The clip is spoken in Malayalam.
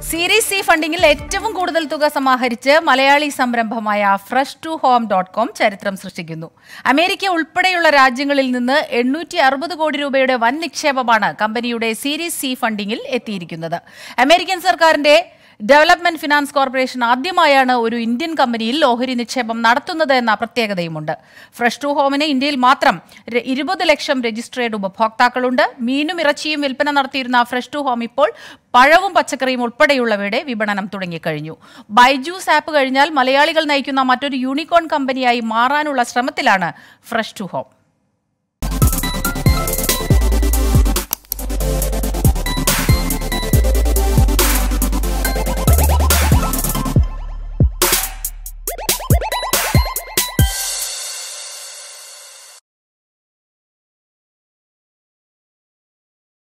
സീരീസ് സി ഫണ്ടിങ്ങിൽ ഏറ്റവും കൂടുതൽ തുക സമാഹരിച്ച് മലയാളി സംരംഭമായ fresh to home dot com ചരിത്രം സൃഷ്ടിക്കുന്നു അമേരിക്ക ഉൾപ്പെടെയുള്ള രാജ്യങ്ങളിൽ നിന്ന് എണ്ണൂറ്റി അറുപത് കോടി രൂപയുടെ വൻ നിക്ഷേപമാണ് കമ്പനിയുടെ സീരീസ് സി ഫണ്ടിങ്ങിൽ എത്തിയിരിക്കുന്നത് അമേരിക്കൻ സർക്കാരിന്റെ ഡെവലപ്മെന്റ് ഫിനാൻസ് കോർപ്പറേഷൻ ആദ്യമായാണ് ഒരു ഇന്ത്യൻ കമ്പനിയിൽ ഓഹരി നിക്ഷേപം നടത്തുന്നത് എന്ന പ്രത്യേകതയുമുണ്ട് ഫ്രഷ് ടു ഹോമിന് ഇന്ത്യയിൽ മാത്രം ര- ഇരുപത് ലക്ഷം രജിസ്ട്രേഡ് ഉപഭോക്താക്കളുണ്ട് മീനും ഇറച്ചിയും വിൽപ്പന നടത്തിയിരുന്ന ഫ്രഷ് ടു ഹോം ഇപ്പോൾ പഴവും പച്ചക്കറിയും ഉൾപ്പെടെയുള്ളവയുടെ വിപണനം തുടങ്ങിക്കഴിഞ്ഞു ബൈജൂസ് ആപ്പ് കഴിഞ്ഞാൽ മലയാളികൾ നയിക്കുന്ന മറ്റൊരു യൂണിക്കോൺ കമ്പനിയായി മാറാനുള്ള ശ്രമത്തിലാണ് ഫ്രഷ് ടു ഹോം